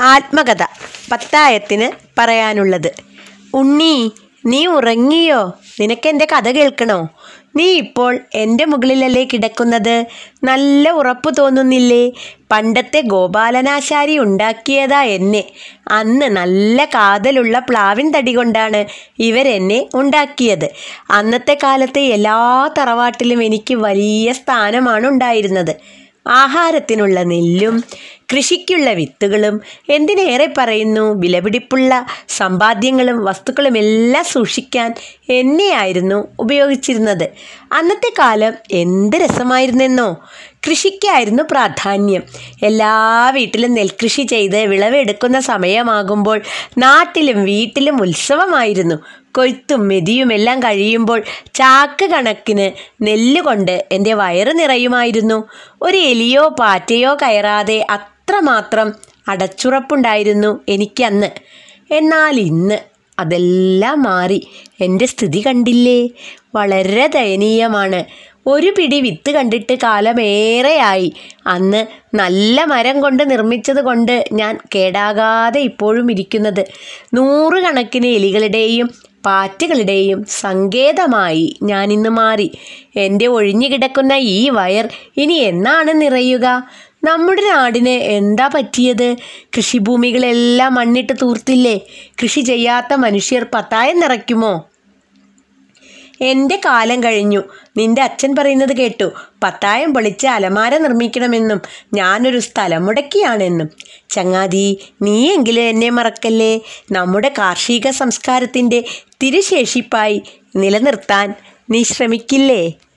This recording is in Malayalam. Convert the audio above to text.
ആത്മകഥ പത്തായത്തിന് പറയാനുള്ളത് ഉണ്ണി നീ ഉറങ്ങിയോ നിനക്കെൻ്റെ കഥ കേൾക്കണോ നീ ഇപ്പോൾ എൻ്റെ മുകളിലല്ലേ കിടക്കുന്നത് നല്ല ഉറപ്പ് തോന്നുന്നില്ലേ പണ്ടത്തെ ഗോപാലനാശാരി ഉണ്ടാക്കിയതാ എന്നെ അന്ന് നല്ല കാതലുള്ള പ്ലാവിൻ തടി കൊണ്ടാണ് ഇവരെന്നെ ഉണ്ടാക്കിയത് അന്നത്തെ കാലത്തെ എല്ലാ തറവാട്ടിലും എനിക്ക് വലിയ സ്ഥാനമാണ് ഉണ്ടായിരുന്നത് ആഹാരത്തിനുള്ള നെല്ലും കൃഷിക്കുള്ള വിത്തുകളും എന്തിനേറെ പറയുന്നു വിലപിടിപ്പുള്ള സമ്പാദ്യങ്ങളും വസ്തുക്കളും എല്ലാം സൂക്ഷിക്കാൻ എന്നെയായിരുന്നു ഉപയോഗിച്ചിരുന്നത് അന്നത്തെ കാലം എന്ത് രസമായിരുന്നെന്നോ കൃഷിക്കായിരുന്നു പ്രാധാന്യം എല്ലാ വീട്ടിലും നെൽകൃഷി ചെയ്ത് വിളവെടുക്കുന്ന സമയമാകുമ്പോൾ നാട്ടിലും വീട്ടിലും ഉത്സവമായിരുന്നു കൊയ്ത്തും മെതിയും എല്ലാം കഴിയുമ്പോൾ ചാക്ക് കണക്കിന് നെല്ല് കൊണ്ട് എൻ്റെ വയറ് നിറയുമായിരുന്നു ഒരു എലിയോ പാറ്റയോ കയറാതെ അത്രമാത്രം അടച്ചുറപ്പുണ്ടായിരുന്നു എനിക്കന്ന് എന്നാൽ ഇന്ന് അതെല്ലാം മാറി എൻ്റെ സ്ഥിതി കണ്ടില്ലേ വളരെ ദയനീയമാണ് ഒരു പിടി വിത്ത് കണ്ടിട്ട് കാലമേറെയായി അന്ന് നല്ല മരം കൊണ്ട് നിർമ്മിച്ചത് കൊണ്ട് ഞാൻ കേടാകാതെ ഇപ്പോഴും ഇരിക്കുന്നത് നൂറുകണക്കിന് എലികളുടെയും പാറ്റുകളുടെയും സങ്കേതമായി ഞാനിന്ന് മാറി എൻ്റെ ഒഴിഞ്ഞു കിടക്കുന്ന ഈ വയർ ഇനി എന്നാണ് നിറയുക നമ്മുടെ നാടിന് എന്താ പറ്റിയത് കൃഷിഭൂമികളെല്ലാം മണ്ണിട്ട് തൂർത്തില്ലേ കൃഷി ചെയ്യാത്ത മനുഷ്യർ പത്തായം നിറയ്ക്കുമോ എൻ്റെ കാലം കഴിഞ്ഞു നിന്റെ അച്ഛൻ പറയുന്നത് കേട്ടു പത്തായം പൊളിച്ച് അലമാര നിർമ്മിക്കണമെന്നും ഞാനൊരു സ്ഥലം മുടക്കിയാണെന്നും ചങ്ങാതി നീയെങ്കിലും എന്നെ മറക്കല്ലേ നമ്മുടെ കാർഷിക സംസ്കാരത്തിൻ്റെ തിരുശേഷിപ്പായി നിലനിർത്താൻ നീ ശ്രമിക്കില്ലേ